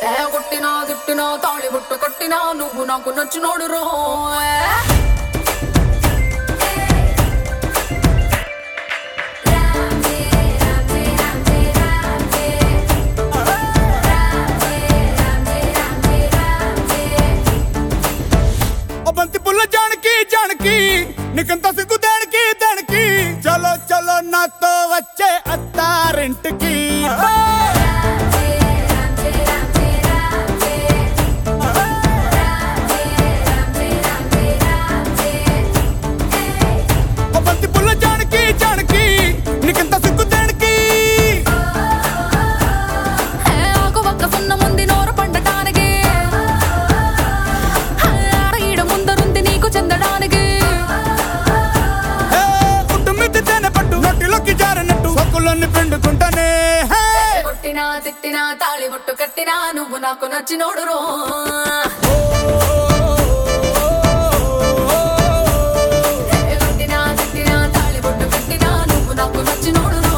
ఏ కొట్టినా తిట్టినా తాళి బుట్టు కొట్టినా నువ్వు నాకు నచ్చినోడు రో ఓ బంతి పుల్ల జానకి జానకి నీకంత సిగ్గు దానికి దానికి చలో చలో నాతో వచ్చే అత్తారింటికి ఓ బంతి పుల్ల జానకి జానకి నీకంత సిగ్గు దానికి ఏ ఆకు ఒక్క సున్న ముందు నోరు పండటానికి ఏ ఆడ ఈడ ముందరుంది నీకు చెందడానికి హే, పుట్టు మిద్ది తేనె పట్టు నొట్టిలోకి జారినట్టు సొక్కులన్నీ పిండుకుంటానే హే కొట్టినా తిట్టినా తాళి బొట్టు కట్టినా నువ్వు నాకు నచ్చినోడు రో ఏ కొట్టినా తిట్టినా తాళి బొట్టు కట్టినా నువ్వు నాకు నచ్చినోడు రో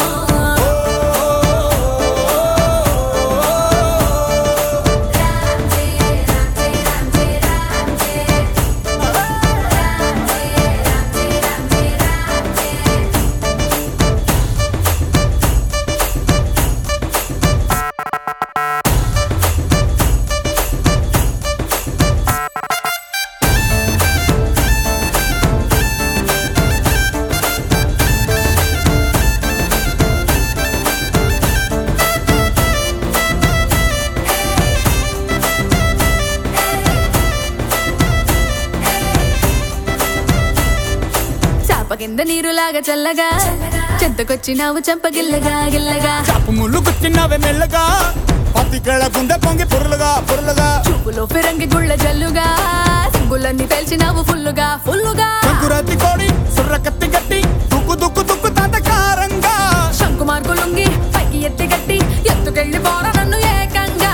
చాప కింద నీరులాగా చల్లగా చెంతకొచ్చినావు చంపగిల్లగా గిల్లగా చాపు ముళ్ళు కూర్చున్నావే మెల్లగా పత్తికేళ గుండె పొంగి పొరులుగా పొరులుగా చూపులో ఫిరంగి గుళ్ళ జల్లుగా సింగులన్నీ తెలిసినావు ఫుల్లుగా ఫుల్లుగా సంకురాతి కోడి సుర్ర కత్తి గట్టి దుక్కు దుక్కు దుక్కు తాతకారంగా శంకు మార్కులుంగి పైకి ఎత్తి గట్టి ఎత్తుకెళ్ళి పోర నన్ను ఏకంగా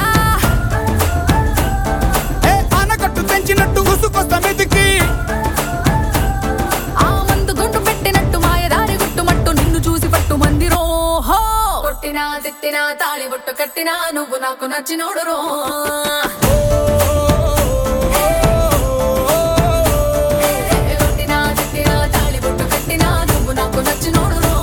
ఏ ఆనకట్టు తెంచినట్టు ఉసుకొస్తా మీదికి ఆ మందు గుండు పెట్టినట్టు మాయదారి గుట్టుమట్టు నిన్ను చూసి పట్టు మంది రోహో కొట్టినా తిట్టినా తాళి బొట్టు కట్టినా నువ్వు నాకు నచ్చినోడు రో కొట్టినా తిట్టినా తాళి బొట్టు కట్టినా నువ్వు నాకు నచ్చినోడు రో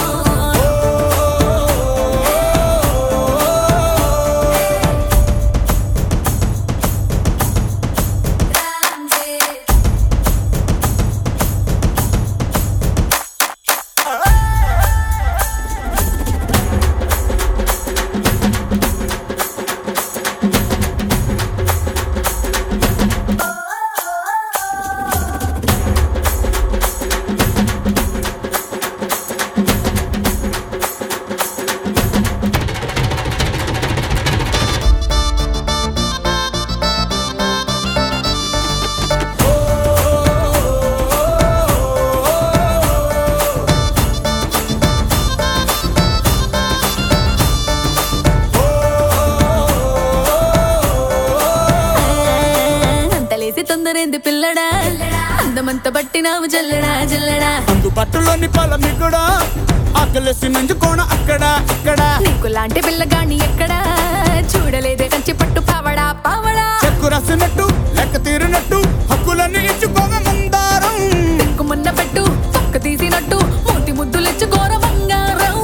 అంతలేసి తొందరేంది పిల్లడా అందమంత బట్టినావు జల్లడా జల్లడా అందు పట్టులోని పొల మిగుడా ఆకలేసి నంజుకోణ అక్కడ ఇక్కడ నీకు లాంటి పిల్లగాని ఎక్కడా చూడలేదే కంచి పట్టు పావడా పావడా చెక్కు రాసినట్టు లెక్క తీరినట్టు హక్కులన్నీ ఇచ్చుకోగ మందారం మున్న పెట్టు పక్క తీసినట్టు మూతి ముద్దులిచ్చు ఘోర బంగారం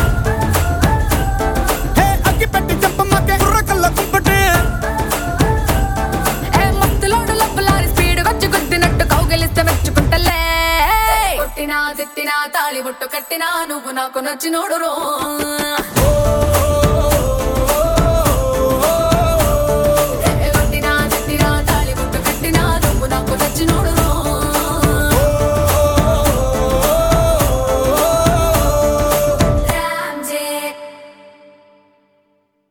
హే అగ్గి పెట్టి చెప్పమ్మకే కుర్రకల్ల కుంపటే ఏ మత్తులోడు లబ్బులారి స్పీడ్ వచ్చి గుద్దినట్టు కౌగిలిస్తే మెచ్చుకుంటలే కొట్టినా తిట్టినా తాళి బొట్టు కట్టినా నువ్వు నాకు నచ్చినోడు రో